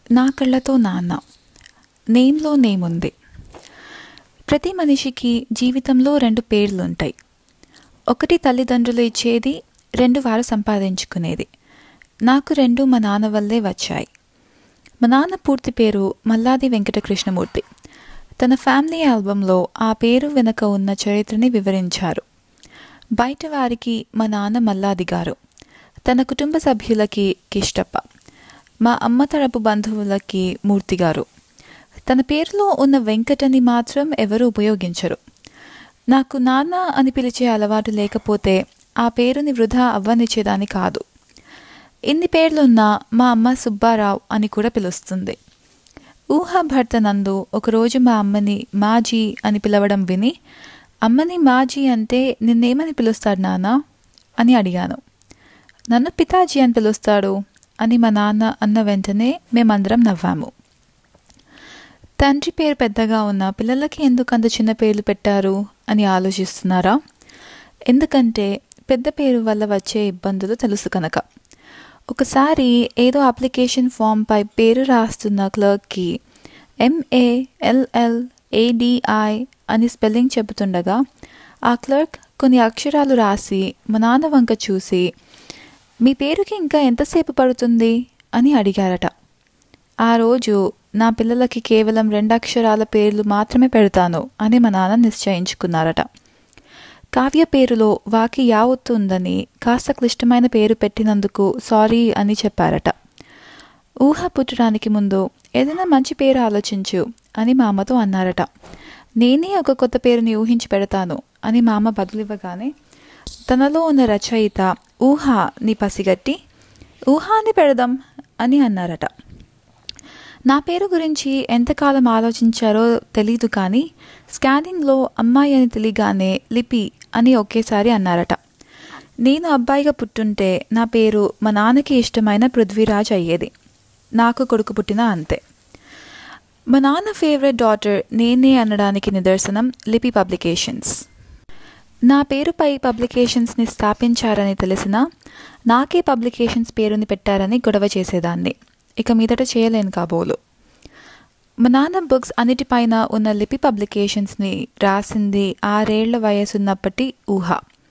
నా కళ్ళతో నాన్న నేమ్లో నేముంది ప్రతి మనిషికి జీవితంలో రెండు పేర్లు ఉంటాయి ఒకటి తల్లిదండ్రులు ఇచ్చేది రెండు వారు సంపాదించుకునేది నాకు రెండు మా నాన్న వల్లే వచ్చాయి మా నాన్న పూర్తి పేరు మల్లాది వెంకటకృష్ణమూర్తి తన ఫ్యామిలీ ఆల్బంలో ఆ పేరు వెనుక ఉన్న చరిత్రని వివరించారు బయట వారికి మా నాన్న మల్లాది గారు తన కుటుంబ సభ్యులకి కిష్టప్ప మా అమ్మ తరపు బంధువులకి మూర్తి గారు తన పేరులో ఉన్న వెంకటని మాత్రం ఎవరు ఉపయోగించరు నాకు నాన్న అని పిలిచే అలవాటు లేకపోతే ఆ పేరుని వృధా అవ్వనిచ్చేదాని కాదు ఇన్ని పేర్లున్నా మా అమ్మ సుబ్బారావు అని కూడా పిలుస్తుంది ఊహా భర్త నందు ఒకరోజు మా అమ్మని మాజీ అని పిలవడం విని అమ్మని మాజీ అంటే నిన్నేమని పిలుస్తాడు నాన్న అని అడిగాను నన్ను పితాజీ అని పిలుస్తాడు అని మా నాన్న అన్న వెంటనే మేమందరం నవ్వాము తండ్రి పేరు పెద్దగా ఉన్న పిల్లలకి ఎందుకు అంత చిన్న పేర్లు పెట్టారు అని ఆలోచిస్తున్నారా ఎందుకంటే పెద్ద పేరు వల్ల వచ్చే ఇబ్బందులు తెలుసు కనుక ఒకసారి ఏదో అప్లికేషన్ ఫామ్పై పేరు రాస్తున్న క్లర్క్కి ఎంఏఎల్ఎల్ ఏడిఐ అని స్పెల్లింగ్ చెబుతుండగా ఆ క్లర్క్ కొన్ని అక్షరాలు రాసి మా నాన్న వంక చూసి మీ పేరుకి ఇంకా ఎంతసేపు పడుతుంది అని అడిగారట ఆ రోజు నా పిల్లలకి కేవలం రెండు అక్షరాల పేర్లు మాత్రమే పెడతాను అని మా నాన్న నిశ్చయించుకున్నారట కావ్య పేరులో వాకి యావత్తు ఉందని కాస్త క్లిష్టమైన పేరు పెట్టినందుకు సారీ అని చెప్పారట ఊహ పుట్టడానికి ముందు ఏదైనా మంచి పేరు ఆలోచించు అని మా అమ్మతో అన్నారట నేనే ఒక కొత్త పేరుని ఊహించి పెడతాను అని మా అమ్మ బదులివ్వగానే తనలో ఉన్న రచయిత ఊహాని పసిగట్టి ఊహాని పెడదాం అని అన్నారట నా పేరు గురించి ఎంతకాలం ఆలోచించారో తెలీదు కానీ స్కానింగ్లో అమ్మాయి అని తెలియగానే లిపి అని ఒకేసారి అన్నారట నేను అబ్బాయిగా పుట్టుంటే నా పేరు మా నాన్నకి ఇష్టమైన పృథ్వీరాజ్ అయ్యేది నాకు కొడుకు పుట్టినా అంతే మా నాన్న ఫేవరెట్ డాటర్ నేనే అనడానికి నిదర్శనం లిపి పబ్లికేషన్స్ నా పేరుపై పబ్లికేషన్స్ని స్థాపించారని తెలిసినా నాకే పబ్లికేషన్స్ పేరుని పెట్టారని గొడవ చేసేదాన్ని ఇక మీదట చేయలేను కాబోలు మా నాన్న బుక్స్ అన్నిటిపైన ఉన్న లిపి పబ్లికేషన్స్ని రాసింది ఆరేళ్ల వయసున్నప్పటి ఊహ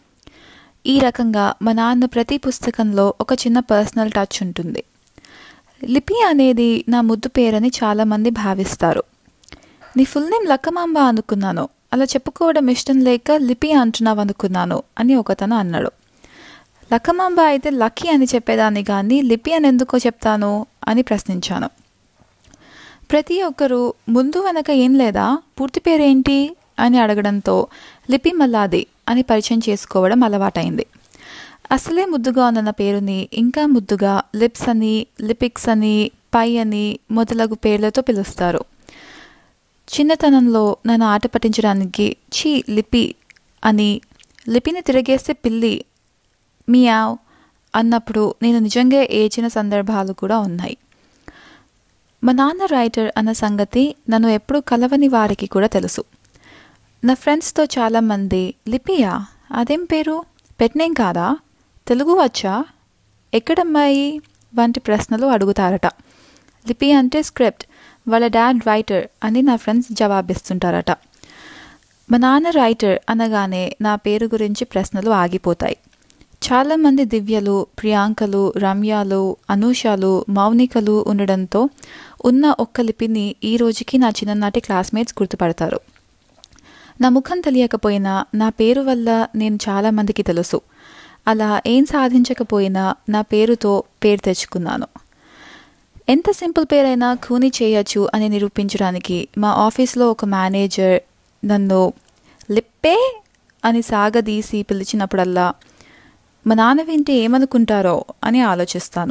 ఈ రకంగా మా నాన్న ప్రతి పుస్తకంలో ఒక చిన్న పర్సనల్ టచ్ ఉంటుంది లిపి అనేది నా ముద్దు పేరని చాలామంది భావిస్తారు నీ ఫుల్ నేమ్ లక్కమాంబ అనుకున్నాను అలా చెప్పుకోవడం ఇష్టం లేక లిపి అంటున్నావు అనుకున్నాను అని ఒకతను అన్నాడు లక్కమాంబ అయితే లక్కీ అని చెప్పేదాన్ని కానీ లిపి అని ఎందుకో చెప్తాను అని ప్రశ్నించాను ప్రతి ఒక్కరూ ముందు వెనక ఏం లేదా పూర్తి పేరేంటి అని అడగడంతో లిపి మల్లాది అని పరిచయం చేసుకోవడం అలవాటైంది అసలే ముద్దుగా ఉన్న పేరుని ఇంకా ముద్దుగా లిప్స్ అని లిపిక్స్ అని పై అని మొదలగు పేర్లతో పిలుస్తారు చిన్నతనంలో నన్ను ఆట పట్టించడానికి చీ లిపి అని లిపిని తిరిగేస్తే పిల్లి మియావ్ అన్నప్పుడు నేను నిజంగా ఏచిన సందర్భాలు కూడా ఉన్నాయి మా నాన్న రైటర్ అన్న సంగతి నన్ను ఎప్పుడూ కలవని వారికి కూడా తెలుసు నా ఫ్రెండ్స్తో చాలామంది లిపియా అదేం పేరు పెట్టనేం కాదా తెలుగు వచ్చా ఎక్కడమ్మాయి వంటి ప్రశ్నలు అడుగుతారట లిపి అంటే స్క్రిప్ట్ వాళ్ళ డాడ్ రైటర్ అని నా ఫ్రెండ్స్ జవాబిస్తుంటారట మా నాన్న రైటర్ అనగానే నా పేరు గురించి ప్రశ్నలు ఆగిపోతాయి చాలామంది దివ్యలు ప్రియాంకలు రమ్యాలు అనూషాలు మౌనికలు ఉండడంతో ఉన్న ఒక్క లిపిని ఈ రోజుకి నా చిన్ననాటి క్లాస్మేట్స్ గుర్తుపడతారు నా ముఖం తెలియకపోయినా నా పేరు వల్ల నేను చాలామందికి తెలుసు అలా ఏం సాధించకపోయినా నా పేరుతో పేరు తెచ్చుకున్నాను ఎంత సింపుల్ పేరైనా ఖూనీ చేయొచ్చు అని నిరూపించడానికి మా ఆఫీస్లో ఒక మేనేజర్ నన్ను లిప్పే అని సాగదీసి పిలిచినప్పుడల్లా మా నాన్న వింటే ఏమనుకుంటారో అని ఆలోచిస్తాను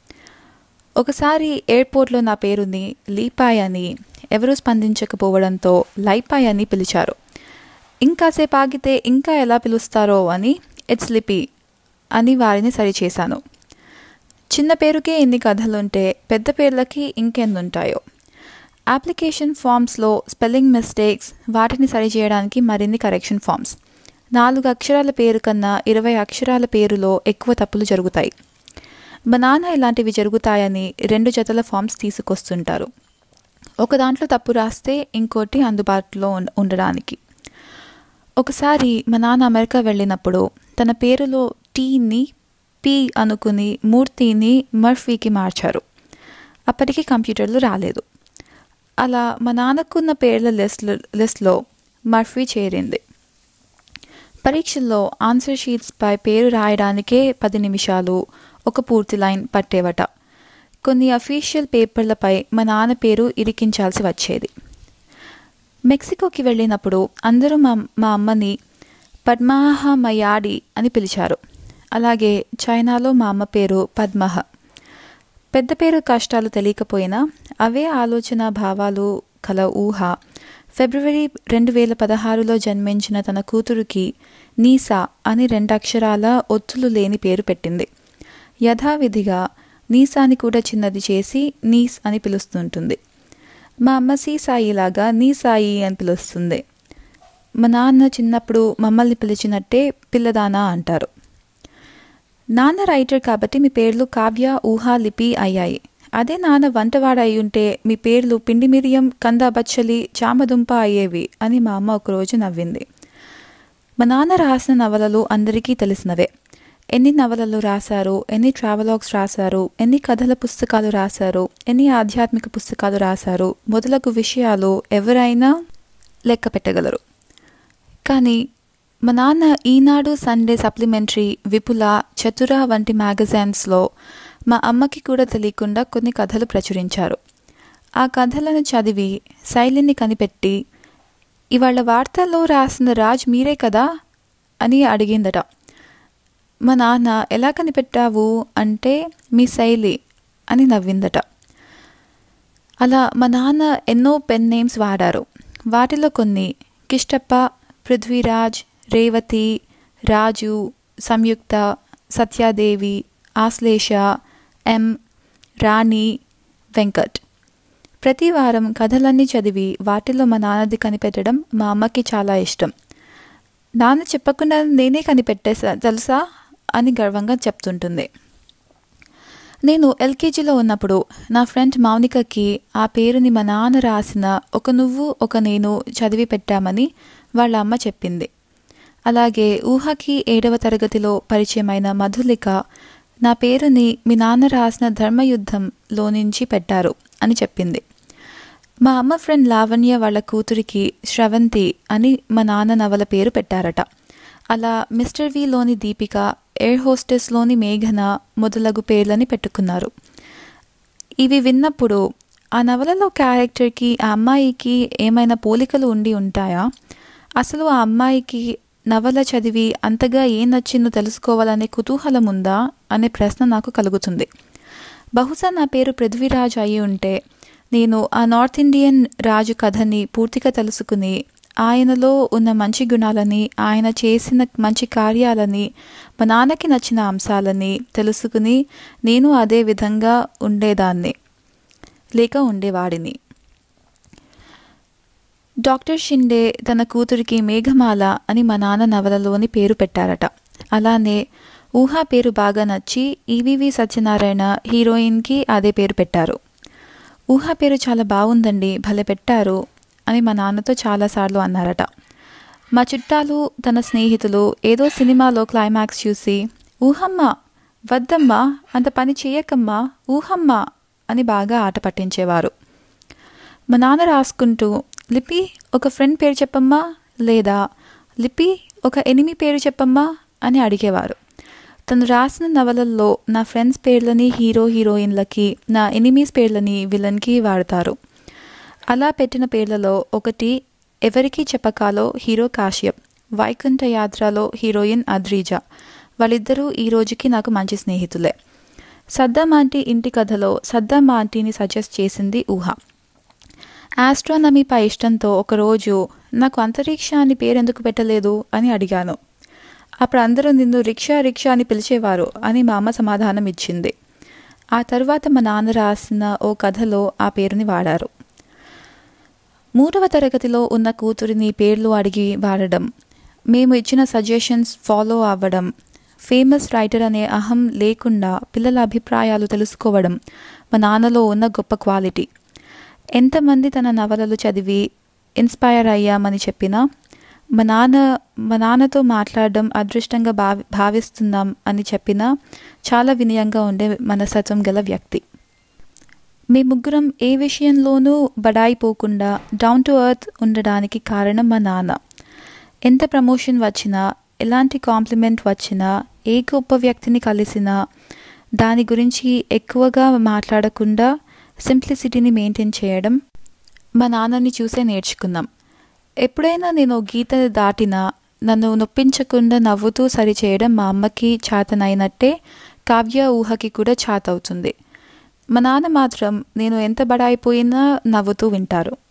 ఒకసారి ఎయిర్పోర్ట్లో నా పేరుని లీపాయ్ అని ఎవరూ స్పందించకపోవడంతో లైపాయ్ అని పిలిచారు ఇంకాసేపు ఆగితే ఇంకా ఎలా పిలుస్తారో అని ఇట్స్ లిపి అని వారిని సరిచేశాను చిన్న పేరుకే ఇన్ని కథలుంటే పెద్ద పేర్లకి ఇంకెన్నుంటాయో అప్లికేషన్ ఫామ్స్లో స్పెల్లింగ్ మిస్టేక్స్ వాటిని సరిచేయడానికి మరిన్ని కరెక్షన్ ఫామ్స్ నాలుగు అక్షరాల పేరు కన్నా ఇరవై అక్షరాల పేరులో ఎక్కువ తప్పులు జరుగుతాయి మా నాన్న ఇలాంటివి జరుగుతాయని రెండు జతల ఫామ్స్ తీసుకొస్తుంటారు ఒక దాంట్లో తప్పు రాస్తే ఇంకోటి అందుబాటులో ఉం- ఉండడానికి ఒకసారి మా నాన్న అమెరికా వెళ్ళినప్పుడు తన పేరులో టీని పి అనుకుని మూర్తిని మర్ఫీకి మార్చారు అప్పటికి కంప్యూటర్లు రాలేదు అలా మా నాన్నకున్న పేర్ల లిస్ట్ లిస్ట్లో మర్ఫీ చేరింది పరీక్షల్లో ఆన్సర్ షీట్స్పై పేరు రాయడానికే పది నిమిషాలు ఒక పూర్తి లైన్ పట్టేవట కొన్ని అఫీషియల్ పేపర్లపై మా నాన్న పేరు ఇరికించాల్సి వచ్చేది మెక్సికోకి వెళ్ళినప్పుడు అందరూ మా మా అమ్మని పద్మాహ మయాడి అని పిలిచారు అలాగే చైనాలో మా అమ్మ పేరు పద్మహ పెద్ద పేరు కష్టాలు తెలియకపోయినా అవే ఆలోచన భావాలు కల ఊహ ఫిబ్రవరి రెండు వేల పదహారులో జన్మించిన తన కూతురుకి నీసా అని రెండక్షరాల ఒత్తులు లేని పేరు పెట్టింది యథావిధిగా నీసాని కూడా చిన్నది చేసి నీస్ అని పిలుస్తుంటుంది మా అమ్మ సి సాయిలాగా నీ సాయి అని పిలుస్తుంది మా నాన్న చిన్నప్పుడు మమ్మల్ని పిలిచినట్టే పిల్లదానా అంటారు నాన్న రైటర్ కాబట్టి మీ పేర్లు కావ్య ఊహా లిపి అయ్యాయి అదే నాన్న వంటవాడ అయి ఉంటే మీ పేర్లు పిండి మిరియం కంద బచ్చలి చామదుంప అయ్యేవి అని మా అమ్మ ఒకరోజు నవ్వింది మా నాన్న రాసిన నవలలు అందరికీ తెలిసినవే ఎన్ని నవలలు రాశారు ఎన్ని ట్రావెలాగ్స్ రాశారు ఎన్ని కథల పుస్తకాలు రాశారు ఎన్ని ఆధ్యాత్మిక పుస్తకాలు రాశారు మొదలగు విషయాలు ఎవరైనా లెక్క పెట్టగలరు కానీ మా నాన్న ఈనాడు సండే సప్లిమెంటరీ విపుల చతుర వంటి మ్యాగజైన్స్లో మా అమ్మకి కూడా తెలియకుండా కొన్ని కథలు ప్రచురించారు ఆ కథలను చదివి శైలిని కనిపెట్టి ఇవాళ వార్తల్లో రాసిన రాజ్ మీరే కదా అని అడిగిందట మా నాన్న ఎలా కనిపెట్టావు అంటే మీ శైలి అని నవ్విందట అలా మా నాన్న ఎన్నో పెన్ నేమ్స్ వాడారు వాటిలో కొన్ని కిష్టప్ప పృథ్వీరాజ్ రేవతి రాజు సంయుక్త సత్యాదేవి ఆశ్లేష ఎం రాణి వెంకట్ ప్రతి వారం కథలన్నీ చదివి వాటిలో మా నాన్నది కనిపెట్టడం మా అమ్మకి చాలా ఇష్టం నాన్న చెప్పకుండా నేనే కనిపెట్టేసా తెలుసా అని గర్వంగా చెప్తుంటుంది నేను ఎల్కేజీలో ఉన్నప్పుడు నా ఫ్రెండ్ మౌనికకి ఆ పేరుని మా నాన్న రాసిన ఒక నువ్వు ఒక నేను చదివి పెట్టామని వాళ్ళ అమ్మ చెప్పింది అలాగే ఊహకి ఏడవ తరగతిలో పరిచయమైన మధులిక నా పేరుని మీ నాన్న రాసిన ధర్మయుద్ధంలో నుంచి పెట్టారు అని చెప్పింది మా అమ్మ ఫ్రెండ్ లావణ్య వాళ్ళ కూతురికి శ్రవంతి అని మా నాన్న నవల పేరు పెట్టారట అలా మిస్టర్ విలోని దీపిక ఎయిర్ హోస్టెస్లోని మేఘన మొదలగు పేర్లని పెట్టుకున్నారు ఇవి విన్నప్పుడు ఆ నవలలో క్యారెక్టర్కి ఆ అమ్మాయికి ఏమైనా పోలికలు ఉండి ఉంటాయా అసలు ఆ అమ్మాయికి నవల చదివి అంతగా ఏం నచ్చిందో తెలుసుకోవాలనే కుతూహలం ఉందా అనే ప్రశ్న నాకు కలుగుతుంది బహుశా నా పేరు పృథ్వీరాజ్ అయి ఉంటే నేను ఆ నార్త్ ఇండియన్ రాజు కథని పూర్తిగా తెలుసుకుని ఆయనలో ఉన్న మంచి గుణాలని ఆయన చేసిన మంచి కార్యాలని మా నాన్నకి నచ్చిన అంశాలని తెలుసుకుని నేను అదే విధంగా ఉండేదాన్ని లేక ఉండేవాడిని డాక్టర్ షిండే తన కూతురికి మేఘమాల అని మా నాన్న నవలలోని పేరు పెట్టారట అలానే ఊహా పేరు బాగా నచ్చి ఈవివి సత్యనారాయణ హీరోయిన్కి అదే పేరు పెట్టారు ఊహా పేరు చాలా బాగుందండి భలే పెట్టారు అని మా నాన్నతో చాలాసార్లు అన్నారట మా చుట్టాలు తన స్నేహితులు ఏదో సినిమాలో క్లైమాక్స్ చూసి ఊహమ్మ వద్దమ్మా అంత పని చేయకమ్మా ఊహమ్మ అని బాగా ఆట పట్టించేవారు మా నాన్న రాసుకుంటూ లిపి ఒక ఫ్రెండ్ పేరు చెప్పమ్మా లేదా లిపి ఒక ఎనిమి పేరు చెప్పమ్మా అని అడిగేవారు తను రాసిన నవలల్లో నా ఫ్రెండ్స్ పేర్లని హీరో హీరోయిన్లకి నా ఎనిమీస్ పేర్లని విలన్కి వాడతారు అలా పెట్టిన పేర్లలో ఒకటి ఎవరికి చెప్పకాలో హీరో కాశ్యప్ వైకుంఠ యాత్రలో హీరోయిన్ అద్రీజ వాళ్ళిద్దరూ ఈ రోజుకి నాకు మంచి స్నేహితులే సద్దాం ఆంటీ ఇంటి కథలో సద్దాం ఆంటీని సజెస్ట్ చేసింది ఊహ ఆస్ట్రానమీపై ఇష్టంతో ఒకరోజు నాకు అంతరిక్ష అని పేరెందుకు పెట్టలేదు అని అడిగాను అప్పుడు అందరూ నిన్ను రిక్షా రిక్షా అని పిలిచేవారు అని మా అమ్మ సమాధానం ఇచ్చింది ఆ తర్వాత మా నాన్న రాసిన ఓ కథలో ఆ పేరుని వాడారు మూడవ తరగతిలో ఉన్న కూతురిని పేర్లు అడిగి వాడడం మేము ఇచ్చిన సజెషన్స్ ఫాలో అవ్వడం ఫేమస్ రైటర్ అనే అహం లేకుండా పిల్లల అభిప్రాయాలు తెలుసుకోవడం మా నాన్నలో ఉన్న గొప్ప క్వాలిటీ ఎంతమంది తన నవలలు చదివి ఇన్స్పైర్ అయ్యామని చెప్పినా మా నాన్న మా నాన్నతో మాట్లాడడం అదృష్టంగా భావి భావిస్తున్నాం అని చెప్పినా చాలా వినయంగా ఉండే మనస్తత్వం గల వ్యక్తి మీ ముగ్గురం ఏ విషయంలోనూ బడాయిపోకుండా డౌన్ టు ఎర్త్ ఉండడానికి కారణం మా నాన్న ఎంత ప్రమోషన్ వచ్చినా ఎలాంటి కాంప్లిమెంట్ వచ్చినా ఏ గొప్ప వ్యక్తిని కలిసినా దాని గురించి ఎక్కువగా మాట్లాడకుండా సింప్లిసిటీని మెయింటైన్ చేయడం మా నాన్నని చూసే నేర్చుకున్నాం ఎప్పుడైనా నేను ఓ గీత దాటినా నన్ను నొప్పించకుండా నవ్వుతూ సరిచేయడం మా అమ్మకి చేతనైనట్టే కావ్య ఊహకి కూడా చేతవుతుంది మా నాన్న మాత్రం నేను ఎంత బడాయిపోయినా నవ్వుతూ వింటారు